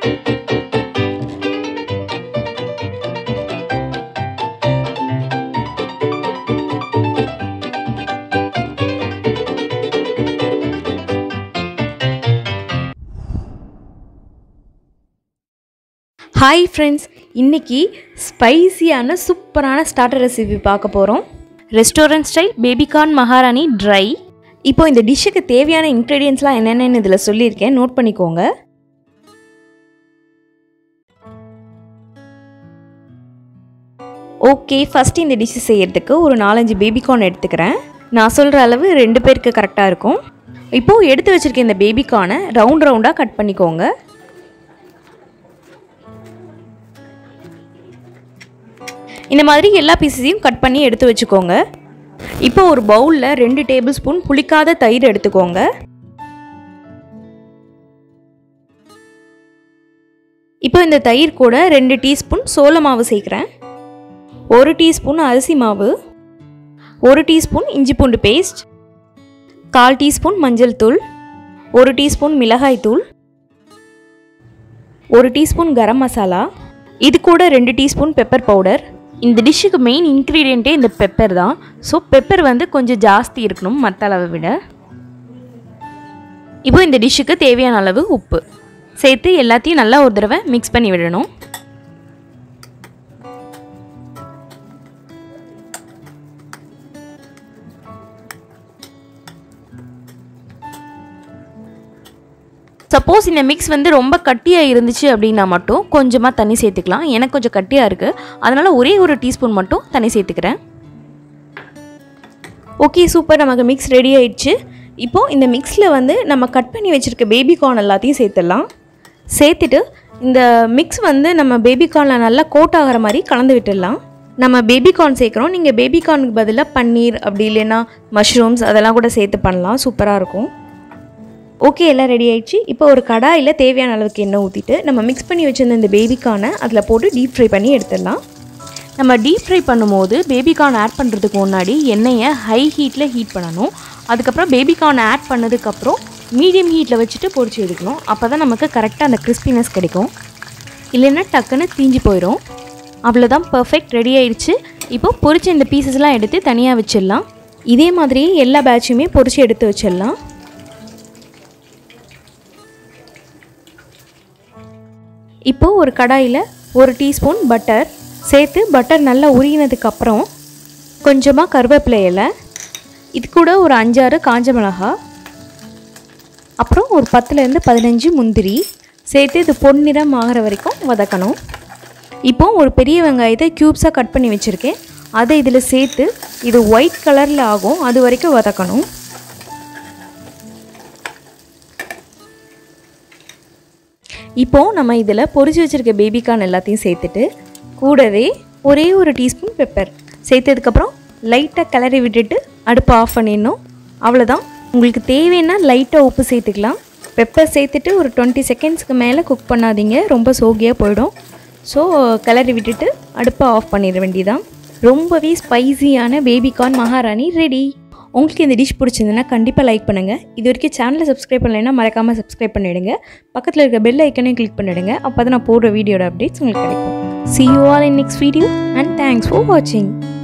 hi friends இன்னைக்கு ஸ்பைசியான சூப்பரான starter recipe பார்க்க போகிறோம் restaurant style baby corn Maharani dry இப்போ இந்த டிஷ்ஷுக்கு தேவையான இன்க்ரீடியன்ஸ்லாம் என்னென்னு இதில் சொல்லியிருக்கேன் நோட் பண்ணிக்கோங்க ஓகே ஃபஸ்ட்டு இந்த டிஷ்ஷு செய்யறதுக்கு ஒரு நாலஞ்சு பேபிகார்ன் எடுத்துக்கிறேன் நான் சொல்கிற அளவு ரெண்டு பேருக்கு கரெக்டாக இருக்கும் இப்போது எடுத்து வச்சுருக்க இந்த பேபிகார்னை ரவுண்ட் ரவுண்டாக கட் பண்ணிக்கோங்க இந்த மாதிரி எல்லா பீஸஸையும் கட் பண்ணி எடுத்து வச்சுக்கோங்க இப்போ ஒரு பவுலில் ரெண்டு டேபிள் ஸ்பூன் புளிக்காத தயிர் எடுத்துக்கோங்க இப்போ இந்த தயிர் கூட ரெண்டு டீஸ்பூன் சோள மாவு சேர்க்குறேன் ஒரு டீஸ்பூன் அரிசி மாவு ஒரு டீஸ்பூன் இஞ்சி பூண்டு பேஸ்ட் கால் டீஸ்பூன் மஞ்சள் தூள் ஒரு டீஸ்பூன் மிளகாய் தூள் ஒரு டீஸ்பூன் கரம் மசாலா இது கூட ரெண்டு டீஸ்பூன் பெப்பர் பவுடர் இந்த டிஷ்ஷுக்கு மெயின் இன்க்ரீடியண்ட்டே இந்த பெப்பர் தான் ஸோ பெப்பர் வந்து கொஞ்சம் ஜாஸ்தி இருக்கணும் மற்ற அளவை விட இப்போ இந்த டிஷ்ஷுக்கு தேவையான அளவு உப்பு சேர்த்து எல்லாத்தையும் நல்லா ஒரு தடவை மிக்ஸ் பண்ணி விடணும் சப்போஸ் இந்த மிக்ஸ் வந்து ரொம்ப கட்டியாக இருந்துச்சு அப்படின்னா மட்டும் கொஞ்சமாக தண்ணி சேர்த்துக்கலாம் எனக்கு கொஞ்சம் கட்டியாக இருக்குது அதனால் ஒரே ஒரு டீஸ்பூன் மட்டும் தண்ணி சேர்த்துக்கிறேன் ஓகே சூப்பர் நமக்கு மிக்ஸ் ரெடி ஆயிடுச்சு இப்போது இந்த மிக்ஸில் வந்து நம்ம கட் பண்ணி வச்சுருக்க பேபி கார்ன் எல்லாத்தையும் சேர்த்துடலாம் சேர்த்துட்டு இந்த மிக்ஸ் வந்து நம்ம பேபி கார்னில் நல்லா கோட் ஆகிற மாதிரி கலந்து விட்டுடலாம் நம்ம பேபி கார்ன் சேர்க்குறோம் நீங்கள் பேபி கார்னுக்கு பதிலாக பன்னீர் அப்படி இல்லைன்னா மஷ்ரூம்ஸ் அதெல்லாம் கூட சேர்த்து பண்ணலாம் சூப்பராக இருக்கும் ஓகே எல்லாம் ரெடி ஆயிடுச்சு இப்போ ஒரு கடாயில் தேவையான அளவுக்கு எண்ணெய் ஊற்றிட்டு நம்ம மிக்ஸ் பண்ணி வச்சிருந்த இந்த பேபிக்கானை அதில் போட்டு டீப் ஃப்ரை பண்ணி எடுத்துடலாம் நம்ம டீப் ஃப்ரை பண்ணும்போது பேபிகார்ன் ஆட் பண்ணுறதுக்கு முன்னாடி எண்ணெயை ஹை ஹீட்டில் ஹீட் பண்ணணும் அதுக்கப்புறம் பேபிகார்ன் ஆட் பண்ணதுக்கப்புறம் மீடியம் ஹீட்டில் வச்சுட்டு பொரிச்சு எடுக்கணும் அப்போ தான் நமக்கு கரெக்டாக அந்த கிறிஸ்பினஸ் கிடைக்கும் இல்லைன்னா டக்குன்னு தீஞ்சு போயிடும் அவ்வளோதான் பர்ஃபெக்ட் ரெடி ஆயிடுச்சு இப்போ பொரிச்ச இந்த பீசஸ்லாம் எடுத்து தனியாக வச்சிடலாம் இதே மாதிரியே எல்லா பேட்சுமே பொரிச்சு எடுத்து வச்சிடலாம் இப்போது ஒரு கடாயில் ஒரு டீஸ்பூன் பட்டர் சேர்த்து பட்டர் நல்லா உருகினதுக்கப்புறம் கொஞ்சமாக கருவேப்பிலை இலை இது கூட ஒரு அஞ்சாறு காஞ்ச மிளகா அப்புறம் ஒரு பத்துலேருந்து பதினஞ்சு முந்திரி சேர்த்து இது பொன்னிறம் ஆகிற வரைக்கும் வதக்கணும் இப்போ ஒரு பெரிய வெங்காயத்தை க்யூப்ஸாக கட் பண்ணி வச்சுருக்கேன் அதை இதில் சேர்த்து இது ஒயிட் கலரில் ஆகும் அது வரைக்கும் வதக்கணும் இப்போது நம்ம இதில் பொரிச்சு வச்சுருக்க பேபிகார்ன் எல்லாத்தையும் சேர்த்துட்டு கூடவே ஒரே ஒரு டீஸ்பூன் பெப்பர் சேர்த்ததுக்கப்புறம் லைட்டாக கிளறி விட்டுட்டு அடுப்பை ஆஃப் பண்ணிடணும் அவ்வளோதான் உங்களுக்கு தேவைன்னா லைட்டாக உப்பு சேர்த்துக்கலாம் பெப்பர் சேர்த்துட்டு ஒரு டுவெண்ட்டி செகண்ட்ஸ்க்கு மேலே குக் பண்ணாதீங்க ரொம்ப சோகியாக போயிடும் ஸோ கிளறி விட்டுட்டு அடுப்பை ஆஃப் பண்ணிட வேண்டியதான் ரொம்பவே ஸ்பைசியான பேபிகார்ன் மகாராணி ரெடி உங்களுக்கு இந்த டிஷ் பிடிச்சிருந்ததுன்னா கண்டிப்பாக லைக் பண்ணுங்கள் இது வரைக்கும் சேனலை சப்ஸ்கிரைப் பண்ணலைன்னா மறக்காமல் சப்ஸ்கிரைப் பண்ணிவிடுங்க பக்கத்தில் இருக்க பெல் ஐக்கனையும் கிளிக் பண்ணிவிடுங்க அப்போ தான் நான் போடுற வீடியோட அப்டேட்ஸ் உங்களுக்கு கிடைக்கும் see you all in next video and thanks for watching